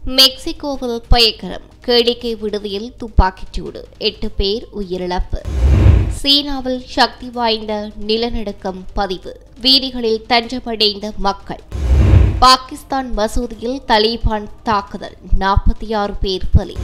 மெக்சிகோவில் பயங்கரம் கேளிக்கை விடுதியில் துப்பாக்கிச்சூடு எட்டு பேர் உயிரிழப்பு சீனாவில் சக்தி வாய்ந்த நிலநடுக்கம் பதிவு வீதிகளில் தஞ்சமடைந்த மக்கள் பாகிஸ்தான் மசூதியில் தலிபான் தாக்குதல் நாற்பத்தி ஆறு பேர் பலி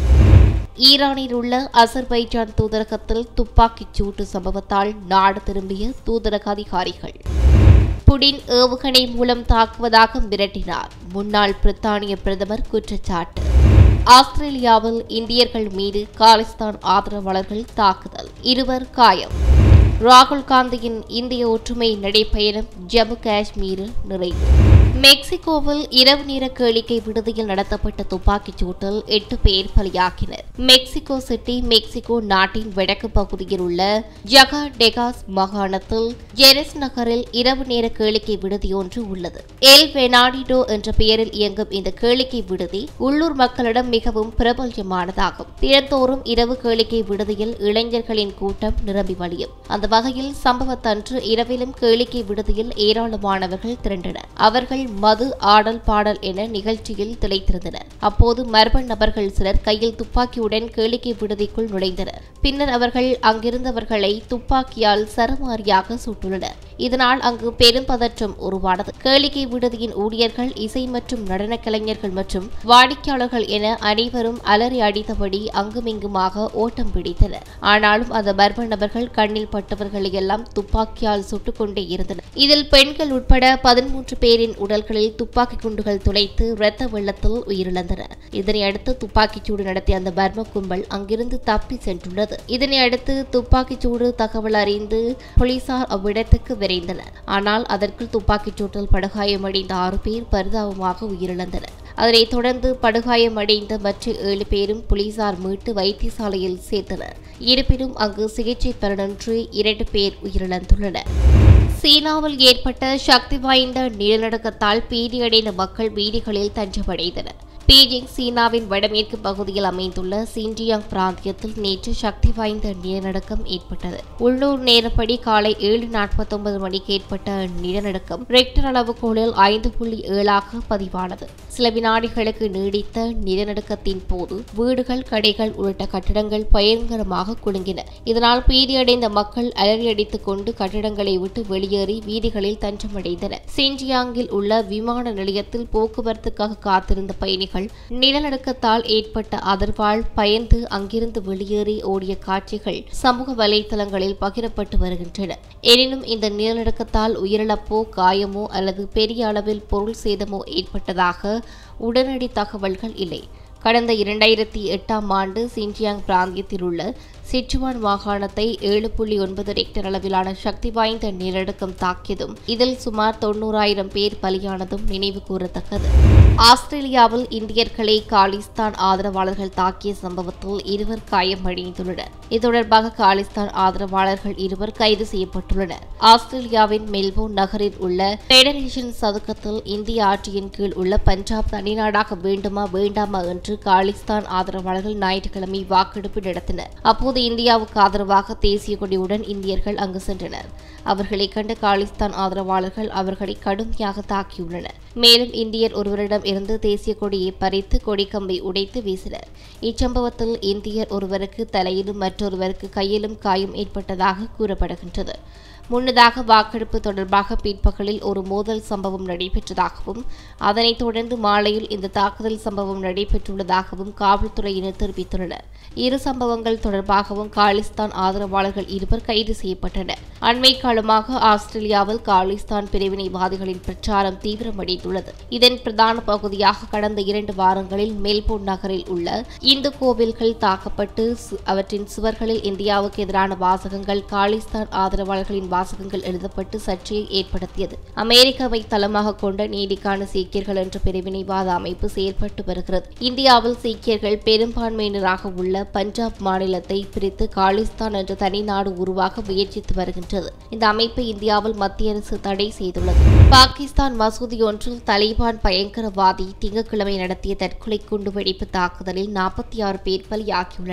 ஈரானில் உள்ள அசர்பைஜான் தூதரகத்தில் துப்பாக்கிச் சூட்டு சம்பவத்தால் நாடு திரும்பிய தூதரக அதிகாரிகள் புடின் ஏவுகணை மூலம் தாக்குவதாக மிரட்டினார் முன்னாள் பிரித்தானிய பிரதமர் குற்றச்சாட்டு ஆஸ்திரேலியாவில் இந்தியர்கள் மீது காலிஸ்தான் ஆதரவாளர்கள் தாக்குதல் இருவர் காயம் ராகுல் காந்தியின் இந்திய ஒற்றுமை நடைப்பயணம் ஜம்மு காஷ்மீரில் நிறைவு மெக்சிகோவில் இரவு நேர கேளிக்கை விடுதியில் நடத்தப்பட்ட துப்பாக்கிச் சூட்டில் எட்டு பேர் பலியாகினர் மெக்சிகோ சிட்டி மெக்சிகோ நாட்டின் வடக்கு பகுதியில் உள்ள ஜகா டெகாஸ் மாகாணத்தில் ஜெரஸ் நகரில் இரவு நேர கேளிக்கை விடுதி ஒன்று உள்ளது எல் வெனாடிடோ என்ற பெயரில் இயங்கும் இந்த கேளிக்கை விடுதி உள்ளூர் மக்களிடம் மிகவும் பிரபல்யமானதாகும் தினந்தோறும் இரவு கேளிக்கை விடுதியில் இளைஞர்களின் கூட்டம் நிரம்பி வழியும் அந்த வகையில் சம்பவத்தன்று இரவிலும் கேளிக்கை விடுதியில் ஏராளமானவர்கள் திரண்டனர் அவர்கள் மது ஆடல் பாடல் என நிகழ்ச்சியில் திளைத்திருந்தனர் அப்போது மர்ம நபர்கள் சிலர் கையில் துப்பாக்கியுடன் கேளிக்கை விடுதிக்குள் நுழைந்தனர் பின்னர் அவர்கள் அங்கிருந்தவர்களை துப்பாக்கியால் சரமாரியாக சுட்டுள்ளனர் இதனால் அங்கு பெரும் பதற்றம் உருவானது கேளிக்கை விடுதியின் ஊழியர்கள் இசை மற்றும் நடன கலைஞர்கள் மற்றும் வாடிக்கையாளர்கள் என அனைவரும் அலறி அடித்தபடி அங்குமிங்குமாக ஓட்டம் பிடித்தனர் ஆனாலும் அந்த மர்ம நபர்கள் கண்ணில் பட்டவர்களை எல்லாம் துப்பாக்கியால் சுட்டுக் கொண்டே இருந்தனர் இதில் பெண்கள் உட்பட பதிமூன்று பேரின் உடல்களில் துப்பாக்கி குண்டுகள் துளைத்து இரத்த வெள்ளத்தில் உயிரிழந்தனர் இதனை அடுத்து துப்பாக்கிச் சூடு நடத்திய அந்த மர்ம கும்பல் அங்கிருந்து தப்பி சென்றுள்ளது இதனை அடுத்து துப்பாக்கிச் சூடு தகவல் அறிந்து போலீசார் அவ்விடத்துக்கு விரைந்தனர் ஆனால் அதற்குள் துப்பாக்கிச் சூட்டில் படுகாயமடைந்த ஆறு பேர் பரிதாபமாக உயிரிழந்தனர் அதனைத் தொடர்ந்து படுகாயமடைந்த மற்ற ஏழு பேரும் போலீசார் மீட்டு வைத்தியசாலையில் சேர்த்தனர் இருப்பினும் அங்கு சிகிச்சை பலனின்றி இரண்டு பேர் உயிரிழந்துள்ளனர் சீனாவில் ஏற்பட்ட சக்தி வாய்ந்த நிலநடுக்கத்தால் பீதியடைந்த மக்கள் வீதிகளில் தஞ்சமடைந்தனர் பீஜிங் சீனாவின் வடமேற்கு பகுதியில் அமைந்துள்ள சின்ஜியாங் பிராந்தியத்தில் நேற்று சக்தி வாய்ந்த நிலநடுக்கம் ஏற்பட்டது உள்ளூர் நேரப்படி காலை ஏழு நாற்பத்தொன்பது மணிக்கு ஏற்பட்ட நிலநடுக்கம் ரெக்டர் அளவுகோலில் ஐந்து புள்ளி ஏழாக பதிவானது சில வினாடிகளுக்கு நீடித்த நிலநடுக்கத்தின் போது வீடுகள் கடைகள் உள்ளிட்ட கட்டிடங்கள் பயங்கரமாக குலுங்கின இதனால் பீதியடைந்த மக்கள் அலறியடித்துக் கொண்டு கட்டிடங்களை விட்டு வெளியேறி வீதிகளில் தஞ்சமடைந்தனர் சின்ஜியாங்கில் உள்ள விமான நிலையத்தில் போக்குவரத்துக்காக காத்திருந்த பயணிகள் நிலநடுக்கத்தால் ஏற்பட்ட அதிர்வால் பயந்து அங்கிருந்து வெளியேறி ஓடிய காட்சிகள் சமூக வலைதளங்களில் பகிரப்பட்டு வருகின்றன எனினும் இந்த நிலநடுக்கத்தால் உயிரிழப்போ காயமோ அல்லது பெரிய அளவில் பொருள் சேதமோ ஏற்பட்டதாக உடனடி தகவல்கள் இல்லை கடந்த இரண்டாயிரத்தி எட்டாம் ஆண்டு சின்ஜியாங் பிராந்தியத்தில் உள்ள சிச்சுவான் மாகாணத்தை ஏழு புள்ளி ஒன்பது ரெக்டர் அளவிலான சக்தி வாய்ந்த நிலநடுக்கம் தாக்கியதும் இதில் சுமார் தொன்னூறாயிரம் பேர் பலியானதும் நினைவு கூறத்தக்கது ஆஸ்திரேலியாவில் இந்தியர்களை காலிஸ்தான் ஆதரவாளர்கள் தாக்கிய சம்பவத்தில் இருவர் காயமடைந்துள்ளனர் இது தொடர்பாக காலிஸ்தான் ஆதரவாளர்கள் இருவர் கைது செய்யப்பட்டுள்ளனர் ஆஸ்திரேலியாவின் மெல்போர்ன் நகரில் உள்ள ஃபெடரேஷன் சதுக்கத்தில் இந்திய ஆட்சியின் கீழ் உள்ள பஞ்சாப் தனிநாடாக வேண்டுமா வேண்டாமா என்று காலிஸ்தான் ஆதரவாளர்கள் ஞாயிற்றுக்கிழமை வாக்கெடுப்பு நடத்தினர் அப்போது இந்தியாவுக்கு ஆதரவாக தேசிய கொடியுடன் இந்தியர்கள் அங்கு சென்றனர் அவர்களை கண்ட காலிஸ்தான் ஆதரவாளர்கள் அவர்களை கடுமையாக தாக்கியுள்ளனர் மேலும் இந்தியர் ஒருவரிடம் இருந்து தேசிய கொடியை பறித்து கொடிக்கம்பை உடைத்து வீசினர் இச்சம்பவத்தில் இந்தியர் ஒருவருக்கு தலையிலும் மற்றொருவருக்கு கையிலும் காயம் ஏற்பட்டதாக கூறப்படுகின்றது முன்னதாக வாக்கெடுப்பு தொடர்பாக பிற்பகலில் ஒரு மோதல் சம்பவம் நடைபெற்றதாகவும் அதனைத் தொடர்ந்து மாலையில் இந்த தாக்குதல் சம்பவம் நடைபெற்றுள்ளதாகவும் காவல்துறையினர் தெரிவித்துள்ளனர் இரு சம்பவங்கள் தொடர்பாகவும் காலிஸ்தான் ஆதரவாளர்கள் இருவர் கைது செய்யப்பட்டனர் அண்மை காலமாக ஆஸ்திரேலியாவில் காலிஸ்தான் பிரிவினைவாதிகளின் பிரச்சாரம் தீவிரமடைந்துள்ளது இதன் பிரதான பகுதியாக கடந்த இரண்டு வாரங்களில் மெல்போர்ன் நகரில் உள்ள இந்து கோவில்கள் தாக்கப்பட்டு சு- அவற்றின் சுவர்களில் இந்தியாவுக்கு எதிரான வாசகங்கள் காலிஸ்தான் ஆதரவாளர்களின் வாசகங்கள் எழுதப்பட்டு சர்ச்சையை ஏற்படுத்தியது அமெரிக்காவை தளமாக கொண்ட நீதிக்கான சீக்கியர்கள் என்ற பிரிவினைவாத அமைப்பு செயல்பட்டு வருகிறது இந்தியாவில் சீக்கியர்கள் பெரும்பான்மையினராக உள்ள பஞ்சாப் மாநிலத்தை பிரித்து காலிஸ்தான் என்ற தனி நாடு உருவாக முயற்சித்து வருகின்றது இந்த அமைப்பை இந்தியாவில் மத்திய அரசு தடை செய்துள்ளது பாகிஸ்தான் மசூதி ஒன்றில் தலிபான் பயங்கரவாதி திங்கட்கிழமை நடத்திய தற்கொலை குண்டுவெடிப்பு தாக்குதலில் நாற்பத்தி ஆறு பேர் பலியாகியுள்ளனர்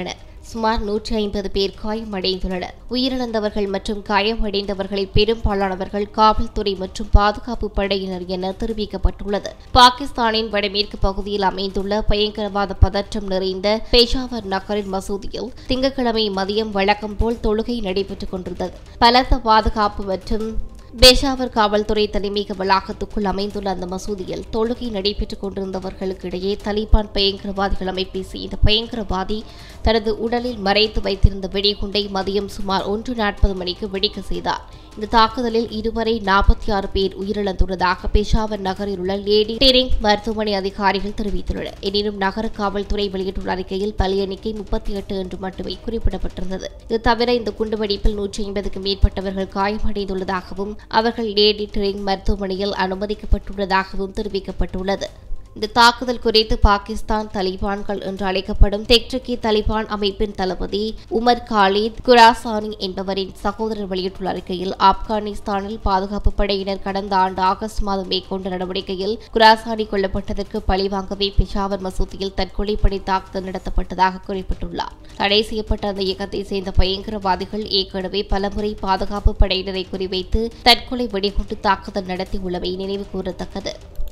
சுமார் நூற்றி ஐம்பது பேர் காயமடைந்துள்ளனர் உயிரிழந்தவர்கள் மற்றும் காயமடைந்தவர்களில் பெரும்பாலானவர்கள் காவல்துறை மற்றும் பாதுகாப்பு படையினர் என தெரிவிக்கப்பட்டுள்ளது பாகிஸ்தானின் வடமேற்கு பகுதியில் அமைந்துள்ள பயங்கரவாத பதற்றம் நிறைந்த பெஷாவர் நகரின் மசூதியில் திங்கட்கிழமை மதியம் வழக்கம் போல் தொழுகை நடைபெற்றுக் கொண்டிருந்தது பலத்த பாதுகாப்பு மற்றும் பெஷாவர் காவல்துறை தலைமையக வளாகத்துக்குள் அமைந்துள்ள அந்த மசூதியில் தொழுகை நடைபெற்றுக் கொண்டிருந்தவர்களுக்கு இடையே தலிபான் பயங்கரவாதிகள் அமைப்பை சேர்ந்த பயங்கரவாதி தனது உடலில் மறைத்து வைத்திருந்த வெடிகுண்டை மதியம் சுமார் ஒன்று நாற்பது மணிக்கு வெடிக்க செய்தார் இந்த தாக்குதலில் இதுவரை நாற்பத்தி ஆறு பேர் உயிரிழந்துள்ளதாக பெஷாவர் நகரில் உள்ள லேடி டெரிங் மருத்துவமனை அதிகாரிகள் தெரிவித்துள்ளனர் எனினும் நகர காவல்துறை வெளியிட்டுள்ள அறிக்கையில் பலி எண்ணிக்கை முப்பத்தி எட்டு என்று மட்டுமே குறிப்பிடப்பட்டிருந்தது இது தவிர இந்த குண்டுவெடிப்பில் நூற்றி ஐம்பதுக்கும் மேற்பட்டவர்கள் காயமடைந்துள்ளதாகவும் அவர்கள் லேடி டெரிங் மருத்துவமனையில் அனுமதிக்கப்பட்டுள்ளதாகவும் தெரிவிக்கப்பட்டுள்ளது இந்த தாக்குதல் குறித்து பாகிஸ்தான் தலிபான்கள் என்று அழைக்கப்படும் தெற்கிற்கே தலிபான் அமைப்பின் தளபதி உமர் காலித் குராசானி என்பவரின் சகோதரர் வெளியிட்டுள்ள அறிக்கையில் ஆப்கானிஸ்தானில் பாதுகாப்பு படையினர் கடந்த ஆண்டு ஆகஸ்ட் மாதம் மேற்கொண்ட நடவடிக்கையில் குராசானி கொல்லப்பட்டதற்கு பழிவாங்கவே பிஷாவர் மசூதியில் தற்கொலைப்படை தாக்குதல் நடத்தப்பட்டதாக குறிப்பிட்டுள்ளார் தடை செய்யப்பட்ட அந்த இயக்கத்தை சேர்ந்த பயங்கரவாதிகள் ஏற்கனவே பலமுறை பாதுகாப்பு படையினரை குறிவைத்து தற்கொலை வெடிகுண்டு தாக்குதல் நடத்தியுள்ளவை நினைவு கூறத்தக்கது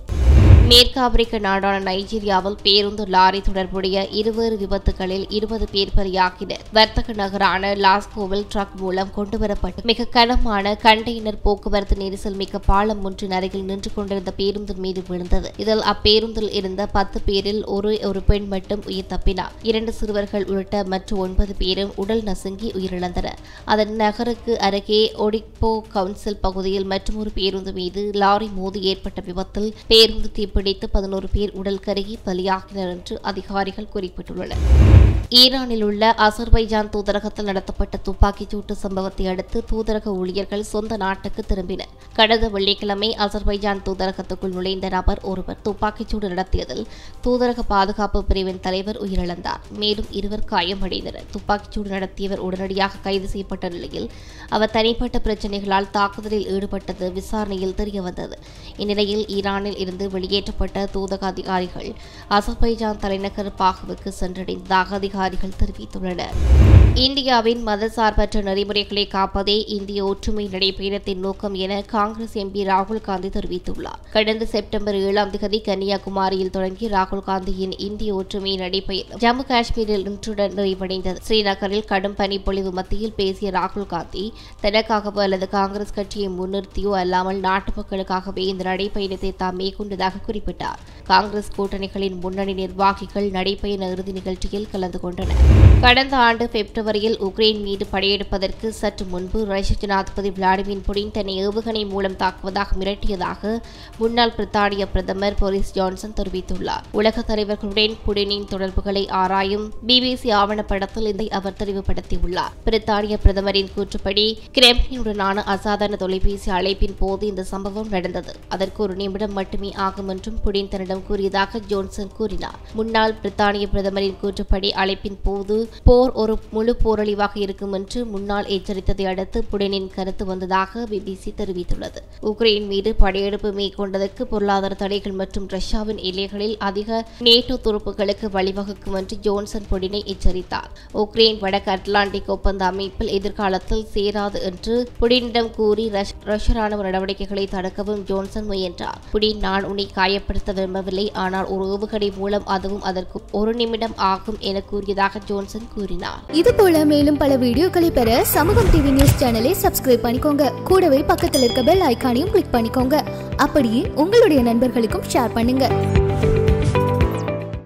மேற்கு ஆப்பிரிக்க நாடான நைஜீரியாவில் பேருந்து லாரி தொடர்புடைய இருவேறு விபத்துகளில் இருபது பேர் பலியாகினர் வர்த்தக நகரான லாஸ்கோவில் ட்ரக் மூலம் கொண்டுவரப்பட்ட மிக கனமான கண்டெய்னர் போக்குவரத்து நெரிசல் மிக்க பாலம் ஒன்றின் அருகில் நின்று கொண்டிருந்த பேருந்தின் மீது விழுந்தது இதில் அப்பேருந்தில் இருந்த பத்து பேரில் ஒரு ஒரு பெண் மட்டும் உயிர் தப்பினார் இரண்டு சிறுவர்கள் உள்ளிட்ட மற்ற ஒன்பது பேரும் உடல் நசுங்கி உயிரிழந்தனர் அதன் நகருக்கு அருகே ஒடிப்போ கவுன்சில் பகுதியில் மற்றொரு பேருந்து மீது லாரி மோதி ஏற்பட்ட விபத்தில் பேருந்து தீப்பிடித்து பதினோரு பேர் உடல் கருகி பலியாகினர் என்று அதிகாரிகள் குறிப்பிட்டுள்ளனர் ஈரானில் உள்ள அசர்பைஜான் தூதரகத்தில் நடத்தப்பட்ட துப்பாக்கிச் சூட்டு சம்பவத்தை அடுத்து தூதரக ஊழியர்கள் சொந்த நாட்டுக்கு திரும்பினர் கடந்த வெள்ளிக்கிழமை அசர்பைஜான் தூதரகத்துக்குள் நுழைந்த நபர் ஒருவர் துப்பாக்கிச்சூடு நடத்தியதில் தூதரக பாதுகாப்பு பிரிவின் தலைவர் உயிரிழந்தார் மேலும் இருவர் காயமடைந்தனர் துப்பாக்கிச்சூடு நடத்தியவர் உடனடியாக கைது செய்யப்பட்ட நிலையில் அவர் தனிப்பட்ட பிரச்சினைகளால் தாக்குதலில் ஈடுபட்டது விசாரணையில் தெரியவந்தது இந்நிலையில் ஈரானில் இருந்து வெளியேற்றப்பட்ட தூதக அதிகாரிகள் அசர்பைஜான் தலைநகர் பாகுவுக்கு சென்றடைந்ததாக அதிகாரிகள் தெரிவித்துள்ளனர் இந்தியாவின் மதசார்பற்ற நெறிமுறைகளை காப்பதே இந்திய ஒற்றுமை நடைபயணத்தின் நோக்கம் என காங்கிரஸ் எம்பி ராகுல் காந்தி தெரிவித்துள்ளார் கடந்த செப்டம்பர் ஏழாம் தேதி கன்னியாகுமரியில் தொடங்கி ராகுல் காந்தியின் இந்திய ஒற்றுமை நடைபயணம் ஜம்மு காஷ்மீரில் இன்றுடன் நிறைவடைந்தது ஸ்ரீநகரில் கடும் பனிப்பொழிவு மத்தியில் பேசிய ராகுல் காந்தி தனக்காகவோ அல்லது காங்கிரஸ் கட்சியை முன்னிறுத்தியோ அல்லாமல் நாட்டு மக்களுக்காகவே இந்த நடைப்பயணத்தை தாம் மேற்கொண்டதாக குறிப்பிட்டார் காங்கிரஸ் கூட்டணிகளின் முன்னணி நிர்வாகிகள் நடைபயண இறுதி நிகழ்ச்சியில் கலந்து கொண்டனர் கடந்த ஆண்டு பிப்ரவரியில் உக்ரைன் மீது படையெடுப்பதற்கு சற்று முன்பு ரஷ்ய ஜனாதிபதி விளாடிமிர் புடின் தன்னை ஏவுகணை மூலம் தாக்குவதாக மிரட்டியதாக முன்னாள் பிரித்தானிய பிரதமர் போரிஸ் ஜான்சன் தெரிவித்துள்ளார் உலக தலைவர்களுடன் புடினின் தொடர்புகளை ஆராயும் பிபிசி ஆவணப்படத்தில் இதை அவர் தெளிவுபடுத்தியுள்ளார் பிரித்தானிய பிரதமரின் கூற்றுப்படி கிரெம்லினுடனான அசாதாரண தொலைபேசி அழைப்பின் போது இந்த சம்பவம் நடந்தது அதற்கு ஒரு நிமிடம் மட்டுமே ஆகும் என்றும் புடின் தன்னிடம் கூறியதாக ஜோன்சன் கூறினார் முன்னாள் பிரித்தானிய பிரதமரின் கூற்றுப்படி அழைப்பின் போது போர் ஒரு முழு போரழிவாக இருக்கும் என்று முன்னாள் எச்சரித்ததை அடுத்து புடினின் கருத்து வந்ததாக பிபிசி தெரிவித்துள்ளது உக்ரைன் மீது படையெடுப்பு மேற்கொண்டதற்கு பொருளாதார தடைகள் மற்றும் ரஷ்யாவின் எல்லைகளில் அதிக நேட்டோ துருப்புகளுக்கு வழிவகுக்கும் என்று ஜோன்சன் புடினை எச்சரித்தார் உக்ரைன் வடக்கு அட்லாண்டிக் ஒப்பந்த அமைப்பில் எதிர்காலத்தில் சேராது என்று புடினிடம் கூறி ரஷ்- ரஷ்ய ராணுவ நடவடிக்கைகளை தடுக்கவும் ஜோன்சன் முயன்றார் புடின் நான் உன்னை காயப்படுத்த விரும்பவில்லை ஆனால் ஒரு ஏவுகணை மூலம் அதுவும் அதற்கு ஒரு நிமிடம் ஆகும் என கூறியதாக ஜோன்சன் கூறினார் இது போல மேலும் பல வீடியோக்களை பெற சமூகம் டிவி நியூஸ் சேனலை சப்ஸ்கிரைப் பண்ணிக்கோங்க கூடவே பக்கத்தில் இருக்க பெல் ஐகானையும் கிளிக் பண்ணிக்கோங்க அப்படியே உங்களுடைய நண்பர்களுக்கும் ஷேர் பண்ணுங்க